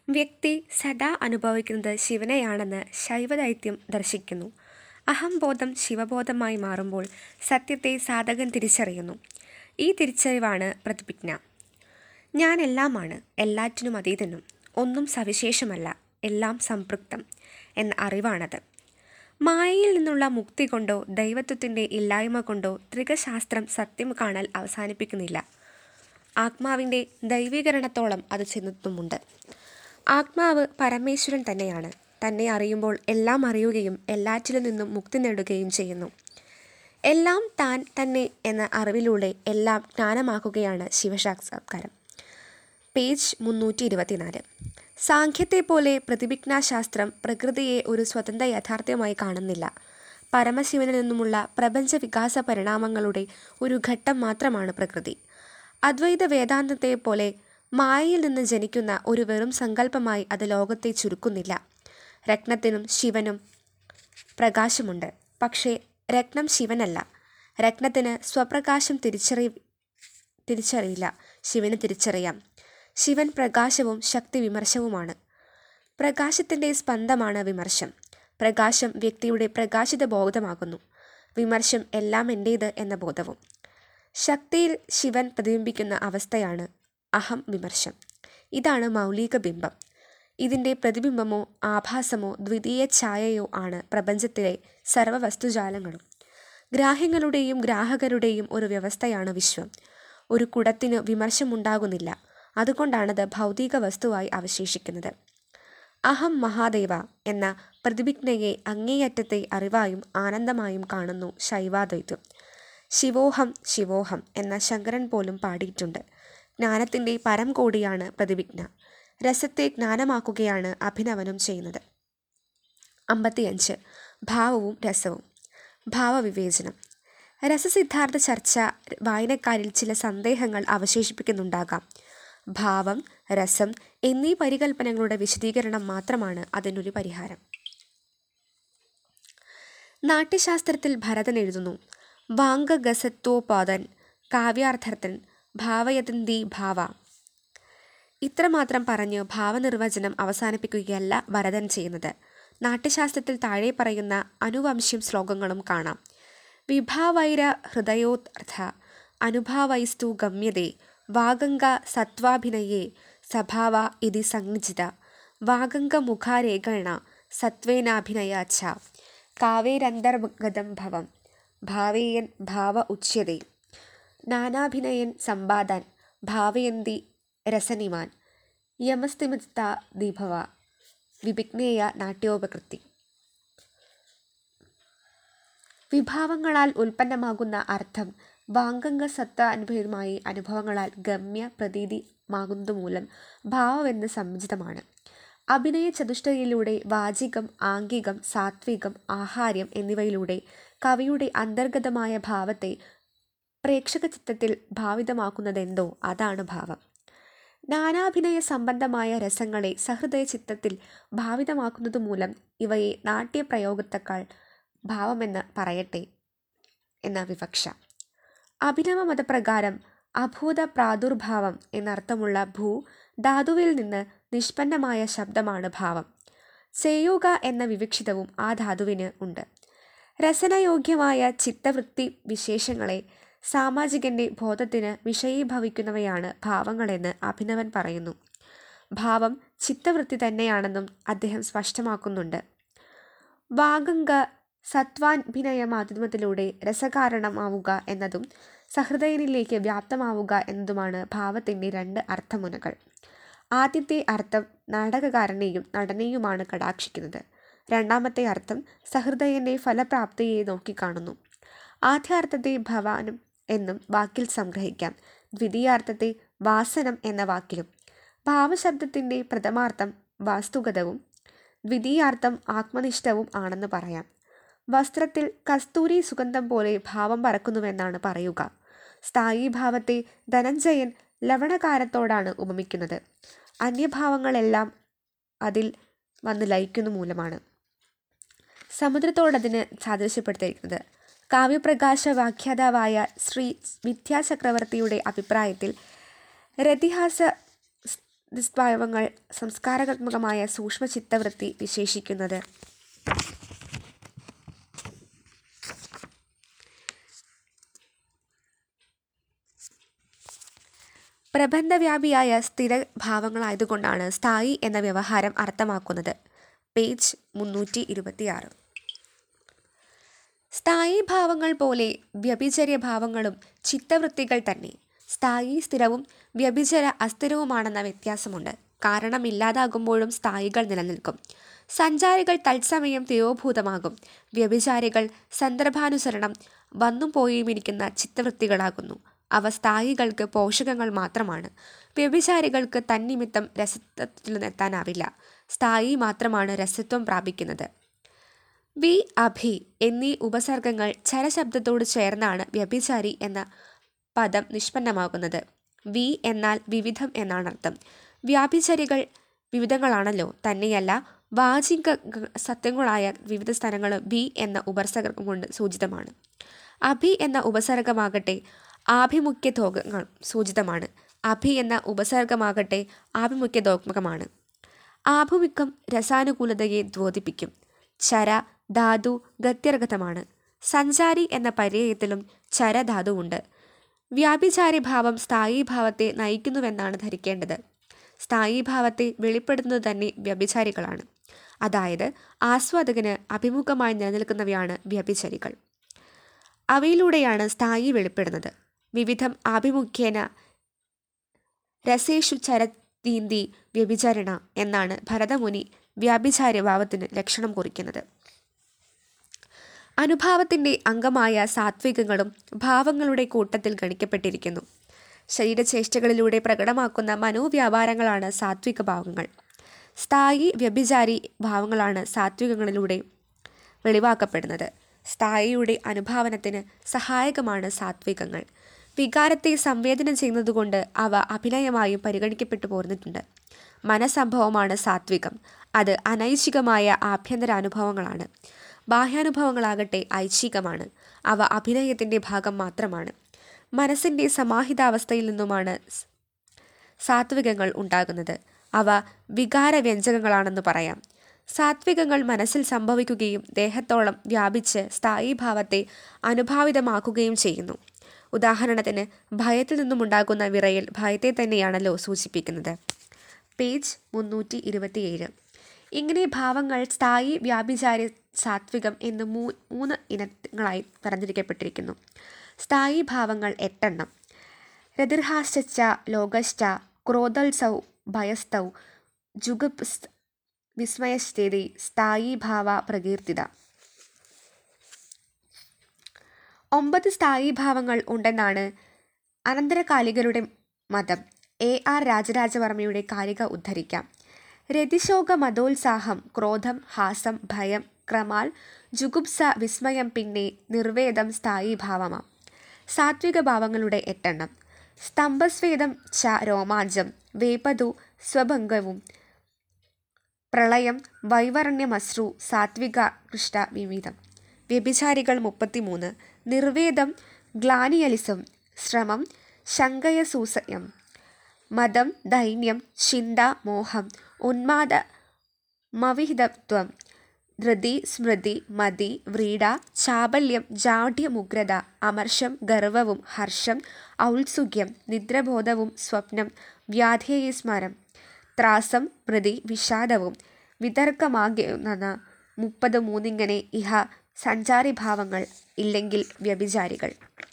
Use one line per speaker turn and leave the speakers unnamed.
വ്യക്തി സദാ അനുഭവിക്കുന്നത് ശിവനെയാണെന്ന് ശൈവദൈത്യം ദർശിക്കുന്നു അഹംബോധം ശിവബോധമായി മാറുമ്പോൾ സത്യത്തെ സാധകൻ തിരിച്ചറിയുന്നു ഈ തിരിച്ചറിവാണ് പ്രതിഭിജ്ഞ ഞാൻ എല്ലാമാണ് എല്ലാറ്റിനും അതീതനും ഒന്നും സവിശേഷമല്ല എല്ലാം സംപൃക്തം എന്ന അറിവാണത് മായയിൽ നിന്നുള്ള മുക്തി കൊണ്ടോ ദൈവത്വത്തിൻ്റെ ഇല്ലായ്മ കൊണ്ടോ ത്രികശാസ്ത്രം സത്യം കാണൽ അവസാനിപ്പിക്കുന്നില്ല ആത്മാവിൻ്റെ ദൈവീകരണത്തോളം അത് ചെന്നെത്തുമുണ്ട് ആത്മാവ് പരമേശ്വരൻ തന്നെയാണ് തന്നെ അറിയുമ്പോൾ എല്ലാം അറിയുകയും എല്ലാറ്റിലും നിന്നും മുക്തി നേടുകയും ചെയ്യുന്നു എല്ലാം താൻ തന്നെ എന്ന അറിവിലൂടെ എല്ലാം ജ്ഞാനമാക്കുകയാണ് ശിവസാക്ഷാത്കാരം പേജ് മുന്നൂറ്റി ഇരുപത്തിനാല് സാഖ്യത്തെ പോലെ പ്രതിഭിജ്ഞാശാസ്ത്രം പ്രകൃതിയെ ഒരു സ്വതന്ത്ര യാഥാർത്ഥ്യമായി കാണുന്നില്ല പരമശിവനിൽ നിന്നുമുള്ള പ്രപഞ്ച വികാസ പരിണാമങ്ങളുടെ ഒരു ഘട്ടം മാത്രമാണ് പ്രകൃതി അദ്വൈത വേദാന്തത്തെ പോലെ മായയിൽ നിന്ന് ജനിക്കുന്ന ഒരു വെറും സങ്കല്പമായി അത് ലോകത്തെ ചുരുക്കുന്നില്ല രത്നത്തിനും ശിവനും പ്രകാശമുണ്ട് പക്ഷേ രത്നം ശിവനല്ല രത്നത്തിന് സ്വപ്രകാശം തിരിച്ചറി തിരിച്ചറിയില്ല ശിവന് തിരിച്ചറിയാം ശിവൻ പ്രകാശവും ശക്തി വിമർശവുമാണ് പ്രകാശത്തിൻ്റെ സ്പന്ദമാണ് വിമർശം പ്രകാശം വ്യക്തിയുടെ പ്രകാശിത ബോധമാകുന്നു വിമർശം എല്ലാം എൻ്റേത് എന്ന ബോധവും ശക്തിയിൽ ശിവൻ പ്രതിബിംബിക്കുന്ന അവസ്ഥയാണ് അഹം വിമർശം ഇതാണ് മൗലിക ബിംബം ഇതിൻ്റെ പ്രതിബിംബമോ ആഭാസമോ ദ്വിതീയ ഛായയോ ആണ് പ്രപഞ്ചത്തിലെ സർവ്വവസ്തുജാലങ്ങളും ഗ്രാഹ്യങ്ങളുടെയും ഗ്രാഹകരുടെയും ഒരു വ്യവസ്ഥയാണ് വിശ്വം ഒരു കുടത്തിന് വിമർശമുണ്ടാകുന്നില്ല അതുകൊണ്ടാണത് ഭൗതിക വസ്തുവായി അവശേഷിക്കുന്നത് അഹം മഹാദേവ എന്ന പ്രതിഭിജ്ഞയെ അങ്ങേയറ്റത്തെ അറിവായും ആനന്ദമായും കാണുന്നു ശൈവാദ്വൈത്വം ശിവോഹം ശിവോഹം എന്ന ശങ്കരൻ പോലും പാടിയിട്ടുണ്ട് ജ്ഞാനത്തിൻ്റെ പരം കോടിയാണ് പ്രതിഭിജ്ഞ രസത്തെ ജ്ഞാനമാക്കുകയാണ് അഭിനവനം ചെയ്യുന്നത് അമ്പത്തിയഞ്ച് ഭാവവും രസവും ഭാവവിവേചനം രസസിദ്ധാർത്ഥ ചർച്ച വായനക്കാരിൽ ചില സന്ദേഹങ്ങൾ അവശേഷിപ്പിക്കുന്നുണ്ടാകാം ഭാവം രസം എന്നീ പരികൽപ്പനകളുടെ വിശദീകരണം മാത്രമാണ് അതിനൊരു പരിഹാരം നാട്യശാസ്ത്രത്തിൽ ഭരതൻ എഴുതുന്നു വാംഗഗസത്വോപാദൻ കാവ്യാർത്ഥൻ ഭാവയതന്തി ഭാവ ഇത്രമാത്രം പറഞ്ഞ് ഭാവനിർവചനം അവസാനിപ്പിക്കുകയല്ല ഭരതൻ ചെയ്യുന്നത് നാട്യശാസ്ത്രത്തിൽ താഴെ പറയുന്ന അനുവംശ്യം ശ്ലോകങ്ങളും കാണാം വിഭാവൈര ഹൃദയോർത്ഥ അനുഭാവൈസ്തു ഗമ്യതേ വാഗംഗ സത്വാഭിനയേ സഭാവ ഇതി സംജിത വാഗംഗ മുഖാരേഖണ സത്വേനാഭിനയ ച കാവേരന്തർഗതം ഭവം ഭാവേയൻ ഭാവ ഉച്യതേ നാനാഭിനയൻ സമ്പാദാൻ ഭാവയന്തി രസനിമാൻ യമസ്തിമിത്ത ദീഭവ വിഭിജ്ഞേയ നാട്യോപകൃതി വിഭാവങ്ങളാൽ ഉൽപ്പന്നമാകുന്ന അർത്ഥം വാങ്കംഗ സത്ത അനുഭവമായി അനുഭവങ്ങളാൽ ഗമ്യ പ്രതീതിമാകുന്നതുമൂലം ഭാവമെന്ന് സംജിതമാണ് അഭിനയ ചതുഷ്ടയിലൂടെ വാചികം ആംഗികം സാത്വികം ആഹാര്യം എന്നിവയിലൂടെ കവിയുടെ അന്തർഗതമായ ഭാവത്തെ പ്രേക്ഷക ചിത്തത്തിൽ ഭാവിതമാക്കുന്നതെന്തോ അതാണ് ഭാവം നാനാഭിനയ സംബന്ധമായ രസങ്ങളെ സഹൃദയ ചിത്തത്തിൽ ഭാവിതമാക്കുന്നതു മൂലം ഇവയെ നാട്യപ്രയോഗത്തെക്കാൾ ഭാവമെന്ന് പറയട്ടെ എന്ന വിവക്ഷ അഭിനവ മതപ്രകാരം അഭൂത പ്രാദുർഭാവം എന്നർത്ഥമുള്ള ഭൂ ധാതുവിൽ നിന്ന് നിഷ്പന്നമായ ശബ്ദമാണ് ഭാവം ചെയ്യുക എന്ന വിവക്ഷിതവും ആ ധാതുവിന് ഉണ്ട് രസനയോഗ്യമായ ചിത്തവൃത്തി വിശേഷങ്ങളെ സാമാജികന്റെ ബോധത്തിന് വിഷയീഭവിക്കുന്നവയാണ് ഭാവങ്ങളെന്ന് അഭിനവൻ പറയുന്നു ഭാവം ചിത്തവൃത്തി തന്നെയാണെന്നും അദ്ദേഹം സ്പഷ്ടമാക്കുന്നുണ്ട് വാഗംഗ സത്വാഭിനയ മാധ്യമത്തിലൂടെ രസകാരണമാവുക എന്നതും സഹൃദയനിലേക്ക് വ്യാപ്തമാവുക എന്നതുമാണ് ഭാവത്തിൻ്റെ രണ്ട് അർത്ഥമുനകൾ ആദ്യത്തെ അർത്ഥം നാടകകാരനെയും നടനെയുമാണ് കടാക്ഷിക്കുന്നത് രണ്ടാമത്തെ അർത്ഥം സഹൃദയൻ്റെ ഫലപ്രാപ്തിയെ നോക്കിക്കാണുന്നു ആദ്യാർത്ഥത്തെ ഭവാനും എന്നും വാക്കിൽ സംഗ്രഹിക്കാം ദ്വിതീയാർത്ഥത്തെ വാസനം എന്ന വാക്കിലും ഭാവശബ്ദത്തിൻ്റെ പ്രഥമാർത്ഥം വാസ്തുഗതവും ദ്വിതീയാർത്ഥം ആത്മനിഷ്ഠവും ആണെന്ന് പറയാം വസ്ത്രത്തിൽ കസ്തൂരി സുഗന്ധം പോലെ ഭാവം പറക്കുന്നുവെന്നാണ് പറയുക സ്ഥായി ഭാവത്തെ ധനഞ്ജയൻ ലവണകാരത്തോടാണ് ഉപമിക്കുന്നത് അന്യഭാവങ്ങളെല്ലാം അതിൽ വന്ന് ലയിക്കുന്നു മൂലമാണ് സമുദ്രത്തോടതിന് സാദൃശ്യപ്പെടുത്തിയിരിക്കുന്നത് കാവ്യപ്രകാശ വ്യാഖ്യാതാവായ ശ്രീ വിദ്യാചക്രവർത്തിയുടെ അഭിപ്രായത്തിൽ രതിഹാസ ദിസ്ഭാവങ്ങൾ സംസ്കാരാത്മകമായ സൂക്ഷ്മ ചിത്തവൃത്തി വിശേഷിക്കുന്നത് പ്രബന്ധവ്യാപിയായ സ്ഥിരഭാവങ്ങളായതുകൊണ്ടാണ് സ്ഥായി എന്ന വ്യവഹാരം അർത്ഥമാക്കുന്നത് പേജ് മുന്നൂറ്റി ഇരുപത്തിയാറ് സ്ഥായി ഭാവങ്ങൾ പോലെ വ്യഭിചര്യ ഭാവങ്ങളും ചിത്തവൃത്തികൾ തന്നെ സ്ഥായി സ്ഥിരവും വ്യഭിചര അസ്ഥിരവുമാണെന്ന വ്യത്യാസമുണ്ട് കാരണം ഇല്ലാതാകുമ്പോഴും സ്ഥായികൾ നിലനിൽക്കും സഞ്ചാരികൾ തത്സമയം തിരോഭൂതമാകും വ്യഭിചാരികൾ സന്ദർഭാനുസരണം വന്നും പോയും ഇരിക്കുന്ന ചിത്തവൃത്തികളാകുന്നു അവ സ്ഥായികൾക്ക് പോഷകങ്ങൾ മാത്രമാണ് വ്യഭിചാരികൾക്ക് തന്നിമിത്തം രസത്വത്തിലെത്താനാവില്ല സ്ഥായി മാത്രമാണ് രസത്വം പ്രാപിക്കുന്നത് വി അഭി എന്നീ ഉപസർഗങ്ങൾ ചരശബ്ദത്തോട് ചേർന്നാണ് വ്യഭിചാരി എന്ന പദം നിഷ്പന്നമാകുന്നത് വി എന്നാൽ വിവിധം എന്നാണ് അർത്ഥം വ്യാഭിചരികൾ വിവിധങ്ങളാണല്ലോ തന്നെയല്ല വാചിക സത്യങ്ങളായ വിവിധ സ്ഥലങ്ങൾ വി എന്ന ഉപസർഗം കൊണ്ട് സൂചിതമാണ് അഭി എന്ന ഉപസർഗമാകട്ടെ ആഭിമുഖ്യ തോകങ്ങൾ സൂചിതമാണ് അഭി എന്ന ഉപസർഗമാകട്ടെ ആഭിമുഖ്യ ദോഗ്മകമാണ് ആഭിമുഖ്യം രസാനുകൂലതയെ ദ്യോതിപ്പിക്കും ചര ധാതു ഗത്യർഗതമാണ് സഞ്ചാരി എന്ന പര്യായത്തിലും ചരധാതുവുണ്ട് വ്യാഭിചാരി ഭാവം സ്ഥായി ഭാവത്തെ നയിക്കുന്നുവെന്നാണ് ധരിക്കേണ്ടത് സ്ഥായി ഭാവത്തെ വെളിപ്പെടുത്തുന്നത് തന്നെ വ്യഭിചാരികളാണ് അതായത് ആസ്വാദകന് അഭിമുഖമായി നിലനിൽക്കുന്നവയാണ് വ്യഭിചരികൾ അവയിലൂടെയാണ് സ്ഥായി വെളിപ്പെടുന്നത് വിവിധം ആഭിമുഖ്യേന രസേഷു ചരതീന്തി വ്യഭിചരണ എന്നാണ് ഭരതമുനി വ്യാഭിചാര്യ ഭാവത്തിന് ലക്ഷണം കുറിക്കുന്നത് അനുഭാവത്തിൻ്റെ അംഗമായ സാത്വികങ്ങളും ഭാവങ്ങളുടെ കൂട്ടത്തിൽ ഗണിക്കപ്പെട്ടിരിക്കുന്നു ശരീരചേഷ്ടകളിലൂടെ പ്രകടമാക്കുന്ന മനോവ്യാപാരങ്ങളാണ് സാത്വിക ഭാവങ്ങൾ സ്ഥായി വ്യഭിചാരി ഭാവങ്ങളാണ് സാത്വികങ്ങളിലൂടെ വെളിവാക്കപ്പെടുന്നത് സ്ഥായിയുടെ അനുഭാവനത്തിന് സഹായകമാണ് സാത്വികങ്ങൾ വികാരത്തെ സംവേദനം ചെയ്യുന്നതുകൊണ്ട് അവ അഭിനയമായും പരിഗണിക്കപ്പെട്ടു പോരുന്നിട്ടുണ്ട് മനസ്സംഭവമാണ് സാത്വികം അത് അനൈച്ഛികമായ ആഭ്യന്തര അനുഭവങ്ങളാണ് ബാഹ്യാനുഭവങ്ങളാകട്ടെ ഐച്ഛികമാണ് അവ അഭിനയത്തിൻ്റെ ഭാഗം മാത്രമാണ് മനസ്സിൻ്റെ സമാഹിതാവസ്ഥയിൽ നിന്നുമാണ് സാത്വികങ്ങൾ ഉണ്ടാകുന്നത് അവ വികാരവ്യഞ്ജകങ്ങളാണെന്ന് പറയാം സാത്വികങ്ങൾ മനസ്സിൽ സംഭവിക്കുകയും ദേഹത്തോളം വ്യാപിച്ച് സ്ഥായി ഭാവത്തെ അനുഭാവിതമാക്കുകയും ചെയ്യുന്നു ഉദാഹരണത്തിന് ഭയത്തിൽ നിന്നുമുണ്ടാകുന്ന വിറയൽ ഭയത്തെ തന്നെയാണല്ലോ സൂചിപ്പിക്കുന്നത് പേജ് മുന്നൂറ്റി ഇരുപത്തിയേഴ് ഇങ്ങനെ ഭാവങ്ങൾ സ്ഥായി വ്യാഭിചാരി സാത്വികം എന്ന് മൂ മൂന്ന് ഇനങ്ങളായി തരംതിരിക്കപ്പെട്ടിരിക്കുന്നു സ്ഥായി ഭാവങ്ങൾ എട്ടെണ്ണം രതിർഹാശ്ച ലോകശ്ച ക്രോധത്സൗ ഭയസ്തൗ ജുഗുപ്സ് വിസ്മയസ്ഥിതി സ്ഥായി ഭാവ പ്രകീർത്തിത ഒമ്പത് സ്ഥായി ഭാവങ്ങൾ ഉണ്ടെന്നാണ് അനന്തരകാലികരുടെ മതം എ ആർ രാജരാജവർമ്മയുടെ കാലിക ഉദ്ധരിക്കാം രതിശോക മതോത്സാഹം ക്രോധം ഹാസം ഭയം ക്രമാൽ ജുഗുപ്സ വിസ്മയം പിന്നെ നിർവേദം സ്ഥായി ഭാവമാം സാത്വിക ഭാവങ്ങളുടെ എട്ടെണ്ണം സ്തംഭസ്വേദം ച രോമാഞ്ചം വേപതു സ്വഭംഗവും പ്രളയം വൈവരണ്യമശ്രു സാത്വിക കൃഷ്ട വിവിധം വ്യഭിചാരികൾ മുപ്പത്തിമൂന്ന് നിർവേദം ഗ്ലാനിയലിസം ശ്രമം ശങ്കയസൂസയം മതം ദൈന്യം ചിന്ത മോഹം ഉന്മാദ മവിഹിതത്വം ധൃതി സ്മൃതി മതി വ്രീഡ ചാബല്യം ജാഢ്യമുഗ്രത അമർഷം ഗർവവും ഹർഷം ഔത്സുഖ്യം നിദ്രബോധവും സ്വപ്നം വ്യാധേയസ്മരം ത്രാസം മൃതി വിഷാദവും വിതർക്കമാകുന്ന മുപ്പത് മൂന്നിങ്ങനെ ഇഹ സഞ്ചാരി ഭാവങ്ങൾ ഇല്ലെങ്കിൽ വ്യഭിചാരികൾ